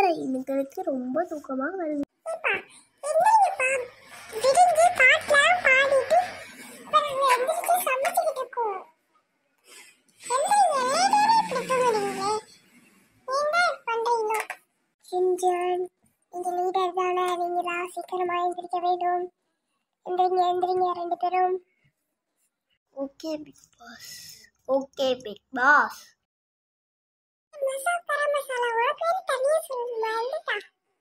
எனக்கு ரொம்ப தூக்கமாக வருது விடிஞ்சு பாட்டுலாம் பாடிட்டு அப்புறம் நாங்க எந்திரிச்சு சமைச்சுக்கிட்டு இருக்கோம் எந்திரிங்க எல்லாரும் இப்படி தூங்குறீங்களே என்ன பண்றீங்க சிஞ்சன் நீங்க லீடர் தானே நீங்க தான் சீக்கிரமா எந்திரிக்க வேண்டும் எந்திரிங்க எந்திரிங்க ரெண்டு பேரும் okay big boss okay big boss மசா கர மசாலாவோட பேர் தனியா சொல்லணுமா இல்லட்டா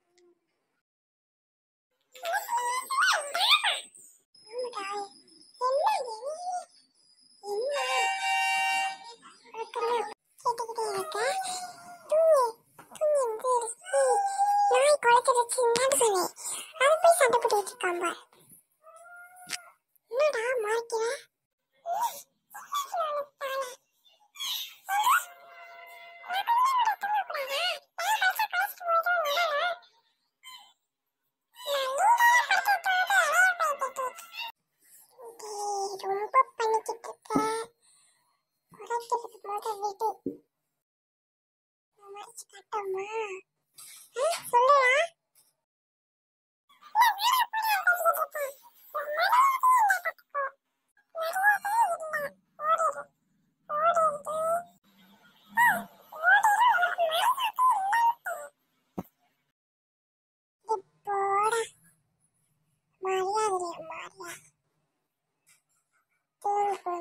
என்னடா மாறிக்கிற ரொம்ப பண்ணிக்கிட்டு இருக்க குறைக்கிறது போத விடு மறைச்சு காட்டோமா சொல்லுடா போடா மரியாதை மரியாதை தூங்கு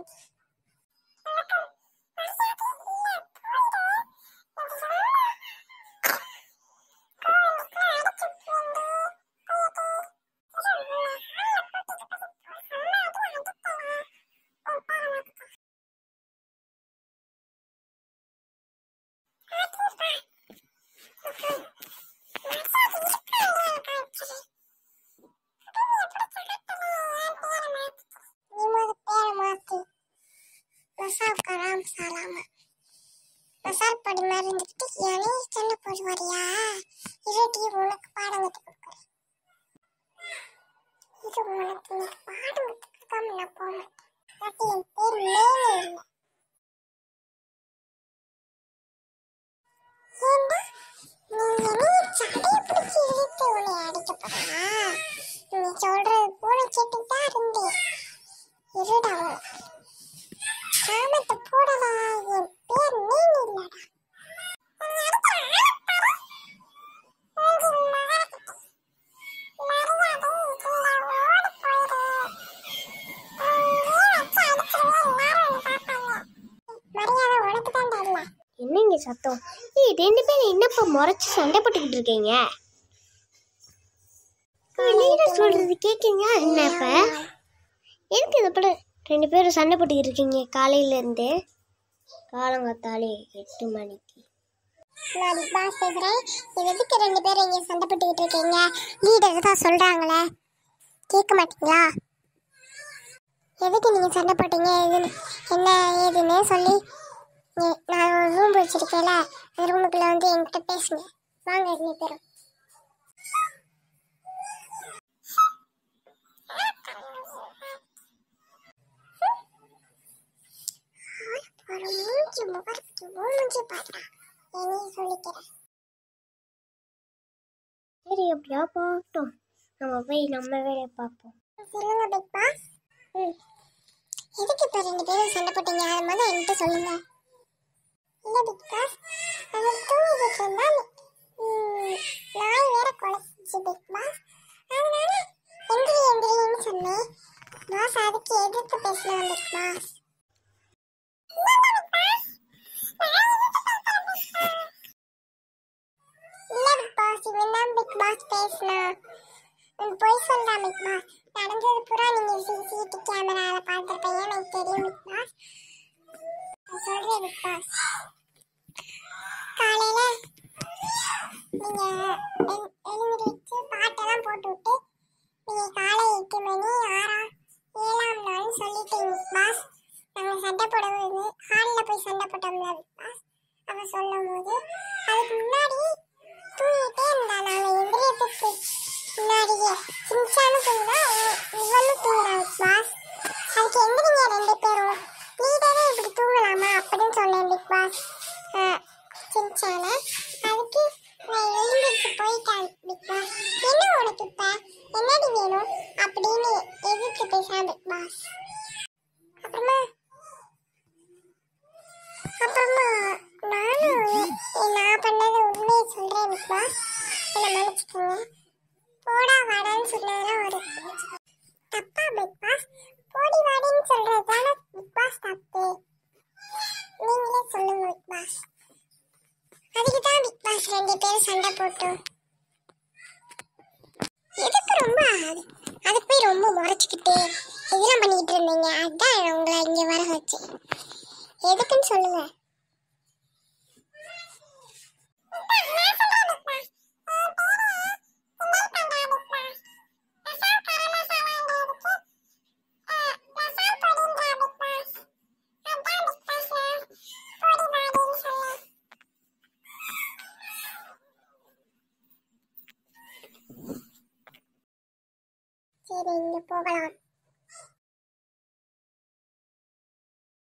நீமாவது பேரை மாத்து மசால் கலாம் சாலாமா மசால் பொடி மாதிரி இருந்துக்கிட்டு ஏனே சென்னை போடு வரியா இருட்டி உனக்கு பாடம் கற்றுக் கொடுக்குறேன் இது உனக்கு இன்னைக்கு பாடம் கற்றுக்காம நான் போக மாட்டேன் அது என் பேர் மேலே இல்லை ஏண்டா நீ என்னைய சடையை பிடிச்சி இழுத்து உன்னை அடிக்க போறியா நீ சொல்றது பூனை கேட்டுட்டு தான் இருந்தேன் இருடா உனக்கு சாமத்தை போடவா என் பேர் நீன் இல்லடா மரியாதை உனக்கு தான்டா இல்லை என்னங்க சத்தம் ஏய் ரெண்டு பேரும் என்னப்பா முறைச்சு சண்டை போட்டுக்கிட்டு இருக்கீங்க லீடர் சொல்றது கேட்குங்க என்னப்ப எதுக்கு இந்த படம் ரெண்டு பேரும் சண்டை போட்டுக்கிட்டு இருக்கீங்க காலையில இருந்து காலங்காத்தாலே எட்டு மணிக்கு நான் பிக் பாஸ் பேசுறேன் இது எதுக்கு ரெண்டு பேரும் இங்க சண்டை போட்டுக்கிட்டு இருக்கீங்க லீடர் தான் சொல்றாங்களே கேட்க மாட்டீங்களா எதுக்கு நீங்க சண்டை போட்டீங்க எதுன்னு என்ன ஏதுன்னு சொல்லி நீ- நான் ஒரு ரூம் வச்சிருக்கேன்ல அந்த ரூமுக்குள்ள வந்து என்கிட்ட பேசுங்க வாங்க ரெண்டு பேரும் ஒரு மூஞ்சி முகர்க்கு மூஞ்சி பாக்குறா என்னையும் சொல்லிக்கிறேன் சரி அப்படியா பார்க்கட்டும் நம்ம போய் நம்ம வேலையை பார்ப்போம் சொல்லுங்க பிக் பாஸ் ம் எதுக்கு இப்போ ரெண்டு பேரும் சண்டை போட்டீங்க அது முதல்ல என்கிட்ட சொல்லுங்க இல்லை பிக் பாஸ் அவன் தூங்கிட்டு இருந்தான் ம், நாய் வேற குலைச்சிச்சு பிக் பாஸ் அதனால எந்திரி எந்திரின்னு சொன்னேன் பாஸ் அதுக்கு எதிர்த்து பேசலாம் பிக் பாஸ் இல்ல பிக் பாஸ் இவன் தான் பிக் பாஸ் பேசினான் உன் பொய் சொல்றான் பிக் பாஸ் நடந்தது பூரா நீங்க சிசிடிவி கேமரால பார்த்திருப்பீங்க எனக்கு தெரியும் பிக் பாஸ் நான் சொல்றேன் பிக் பாஸ் காலையில நீங்க எ- எழுந்திருச்சு பாட்டெல்லாம் போட்டு விட்டு நீங்க காலை எட்டு மணி ஆறா ஏழாம் நாள் சொல்லிட்டீங்க பிக் பாஸ் நாங்க சண்டை போடுவது ஹாலில் போய் சண்டை போட்டோம்ல பிக் பாஸ் அவ சொல்லும் போது அதுக்கு முன்னாடி தூங்கிட்டே இருந்தா நாங்க எந்திரியத்துக்கு முன்னாடியே சின்சானு தூங்கினா இவனும் தூங்கினா பாஸ் அதுக்கு எந்திரிங்க ரெண்டு பேரும் லீடரே இப்படி தூங்கலாமா அப்படின்னு சொன்னேன் பிக் பாஸ் சின்சான அதுக்கு நான் எழுந்திரிச்சு போயிட்டேன் பிக் பாஸ் என்ன உனக்கு இப்ப என்னடி வேணும் அப்படின்னு எதிர்த்து பேசுறான் பிக் பாஸ் அப்புறமா அப்புறமா நானும் எ- நான் பண்ணது உண்மையை சொல்றேன் பிக் பாஸ் என்னை மன்னிச்சுக்கோங்க போடா வாடான்னு சொன்னதெல்லாம் ஒரு தப்பா பிக் பாஸ் போடி வாடின்னு சொல்றது தானே பிக் பாஸ் தப்பு நீங்களே சொல்லுங்க பிக் பாஸ் அதுக்கு தான் பிக் பாஸ் ரெண்டு பேரும் சண்டை போட்டோம் எதுக்கு ரொம்ப அது- அதுக்கு போய் ரொம்ப முறைச்சிக்கிட்டு இதெல்லாம் பண்ணிக்கிட்டு இருந்தீங்க அதான் உங்களை இங்க வர வச்சு எதுக்குன்னு சொல்லுங்க சரி இங்க போகலாம்